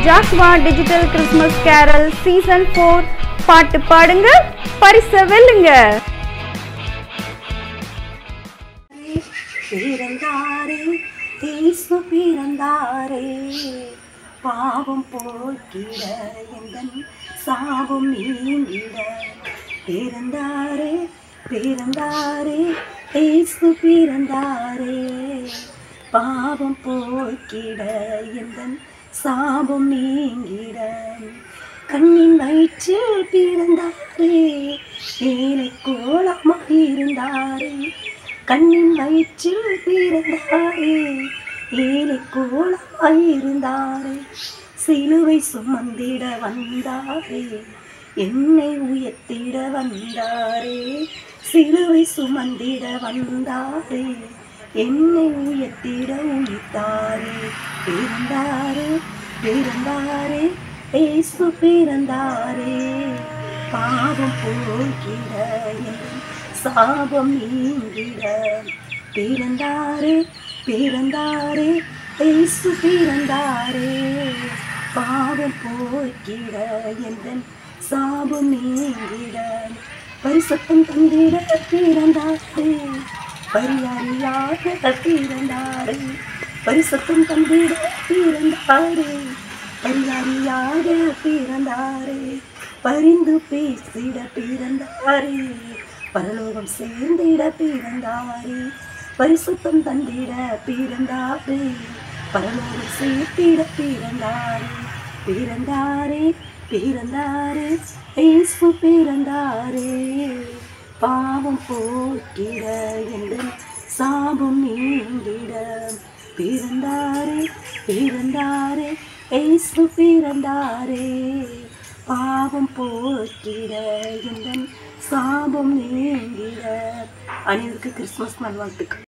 ஜாக்வா digital Christmas carol season four பாட்டு பாடுங்க பரிச வெல்லுங்க பிறந்தாரே இயேசு பிறந்தாரே பாவம் போக்கிட எந்தன் சாபம் நீங்கிட பிறந்தாரே பிறந்தாரே இயேசு பிறந்தாரே பாவம் போக்கிட எந்தன் சாபம் நீங்கிட கண்ணின் வயிற்றில் பிறந்தாரே ஏழை கோலமாயிருந்தாரே கண்ணின் வயிற்றில் பிறந்தாரே ஏழை கோலமாயிருந்தாரே சிலுவை சுமந்திட வந்தாரே என்னை உயர்த்திட வந்தாரே சிலுவை சுமந்திட வந்தாரே என்னை உயர்த்திட உயிர்த்தாரே பிறந்தாரே பிறந்தாரே ஏசு பிறந்தாரே பாவம் போகிட என் சாபம் நீங்கிட பிறந்தாரே பிறந்தாரே ஏசு பிறந்தாரே பாவம் போக்கிட என் சாபம் நீங்கிட பரிசத்தம் தந்திட பிறந்தாரே பரியாரியாக பிறந்தாரே பரிசத்தம் தந்திட பிறந்தாரே பரியாரியாக பிறந்தாரே பரிந்து பேசிட பிறந்தாரே பரலோகம் சேர்ந்திட பிறந்தாரே பரிசுத்தம் தந்திட பிறந்தாரே பரலோகம் சேர்த்திட பிறந்தாரே பிறந்தாரே பிறந்தாரே இயேசு பிறந்தாரே பாவம் போக்கிட எங்கள் சாபம் நீங்கிட பிறந்தாரே பிறந்தாரே இயேசு பிறந்தாரே பாவம் போக்கிட எங்கள் சாபம் நீங்கிட அனைவருக்கு கிறிஸ்துமஸ் நல்வாழ்த்துக்கள்